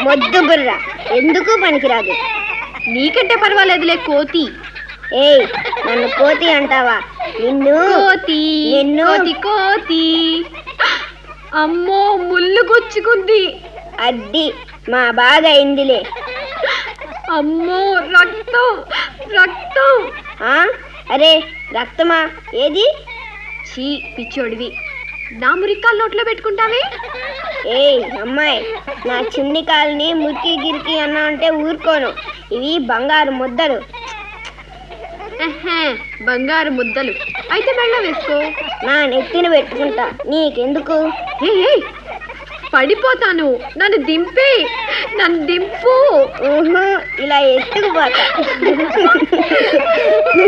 మొద్దు బుర్ర ఎందుకు పనికిరాదు నీకంటే పర్వాలేదులే కోతి ఏయ్ నన్ను కోతి అంటావా నిన్ను కోతి నిన్ను కోతి కోతి అమ్మో ముళ్ళు గుచ్చుకుంది అద్ది మా బాగా అయిందిలే అమ్మో రక్తం రక్తం ఆ అరే రక్తమా ఏది చీ పిచ్చోడివి నా మురికాలు నోట్లో పెట్టుకుంటావే ఏయ్ అమ్మాయి నా చిన్ని కాల్ని మురికి గిరికి అన్నా అంటే ఊరుకోను ఇవి బంగారు ముద్దలు ఎహే, బంగారు ముద్దలు అయితే మెళ్ళ వేసుకో నా నెత్తిన పెట్టుకుంటా నీకెందుకు ఏయ్, ఏయ్, పడిపోతాను నన్ను దింపే నన్ను దింపు ఊహు, ఇలా ఎత్తుకుపోతా